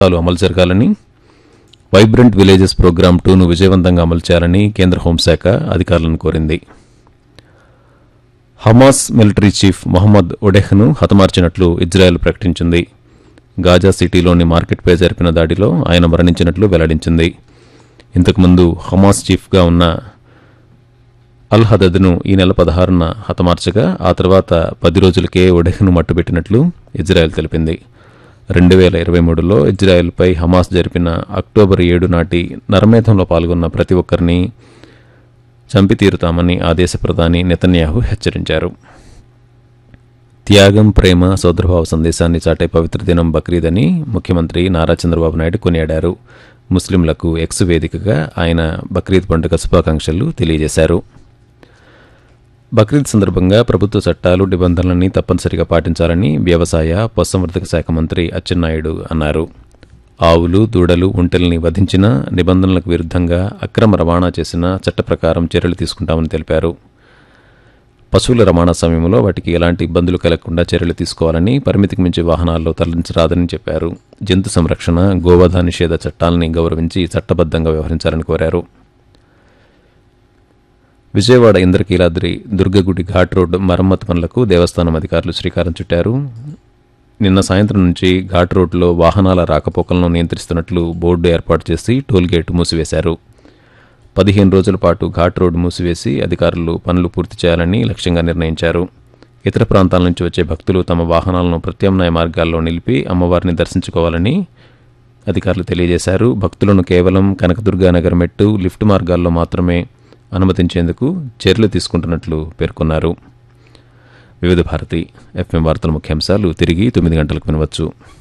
పథకాలు అమలు జరగాలని వైబ్రెంట్ విలేజెస్ ప్రోగ్రామ్ టూను విజయవంతంగా అమలు చేయాలని కేంద్ర హోంశాఖ అధికారులను కోరింది హమాస్ మిలిటరీ చీఫ్ మొహమ్మద్ ఒడెహ్ను హతమార్చినట్లు ఇజ్రాయెల్ ప్రకటించింది గాజా సిటీలోని మార్కెట్పై జరిపిన దాడిలో ఆయన మరణించినట్లు వెల్లడించింది ఇంతకుముందు హమాస్ చీఫ్గా ఉన్న అల్ హదద్ను ఈ నెల పదహారున హతమార్చగా ఆ తర్వాత పది రోజులకే ఒడెహ్ను మట్టుబెట్టినట్లు ఇజ్రాయెల్ తెలిపింది రెండు వేల ఇరవై మూడులో ఇజ్రాయెల్పై హమాస్ జరిపిన అక్టోబర్ ఏడు నాటి నరమేధంలో పాల్గొన్న ప్రతి ఒక్కరిని చంపి తీరుతామని ఆ దేశ ప్రధాని నెతన్యాహు హెచ్చరించారు త్యాగం ప్రేమ సోదరభావ సందేశాన్ని చాటే పవిత్ర దినం బక్రీద్ అని ముఖ్యమంత్రి నారా చంద్రబాబు నాయుడు కొనియాడారు ముస్లింలకు ఎక్స్ వేదికగా ఆయన బక్రీద్ పండుగ శుభాకాంక్షలు తెలియజేశారు బక్రీద్ సందర్భంగా ప్రభుత్వ చట్టాలు నిబంధనలని తప్పనిసరిగా పాటించాలని వ్యవసాయ పశుసంవర్ధక శాఖ మంత్రి అచ్చెన్నాయుడు అన్నారు ఆవులు దూడలు ఒంటెల్ని వధించిన నిబంధనలకు విరుద్ధంగా అక్రమ రవాణా చేసిన చట్ట ప్రకారం చర్యలు తీసుకుంటామని తెలిపారు పశువుల రవాణా సమయంలో వాటికి ఎలాంటి ఇబ్బందులు కలగకుండా చర్యలు తీసుకోవాలని పరిమితికి మించి వాహనాల్లో తరలించరాదని చెప్పారు జంతు సంరక్షణ గోవధ నిషేధ చట్టాలని గౌరవించి చట్టబద్ధంగా వ్యవహరించాలని కోరారు విజయవాడ ఇంద్రకీలాద్రి దుర్గగుడి ఘాట్ రోడ్డు మరమ్మతు పనులకు దేవస్థానం అధికారులు శ్రీకారం చుట్టారు నిన్న సాయంత్రం నుంచి ఘాట్ రోడ్లో వాహనాల రాకపోకలను నియంత్రిస్తున్నట్లు బోర్డు ఏర్పాటు చేసి టోల్ గేట్ మూసివేశారు పదిహేను రోజుల పాటు ఘాట్ రోడ్డు మూసివేసి అధికారులు పనులు పూర్తి చేయాలని లక్ష్యంగా నిర్ణయించారు ఇతర ప్రాంతాల నుంచి వచ్చే భక్తులు తమ వాహనాలను ప్రత్యామ్నాయ మార్గాల్లో నిలిపి అమ్మవారిని దర్శించుకోవాలని అధికారులు తెలియజేశారు భక్తులను కేవలం కనకదుర్గా నగర్ మెట్టు లిఫ్ట్ మార్గాల్లో మాత్రమే అనుమతించేందుకు చర్యలు తీసుకుంటున్నట్లు పేర్కొన్నారు వివిధ భారతి ఎఫ్ఎం వార్తల ముఖ్యాంశాలు తిరిగి తొమ్మిది గంటలకు వినవచ్చు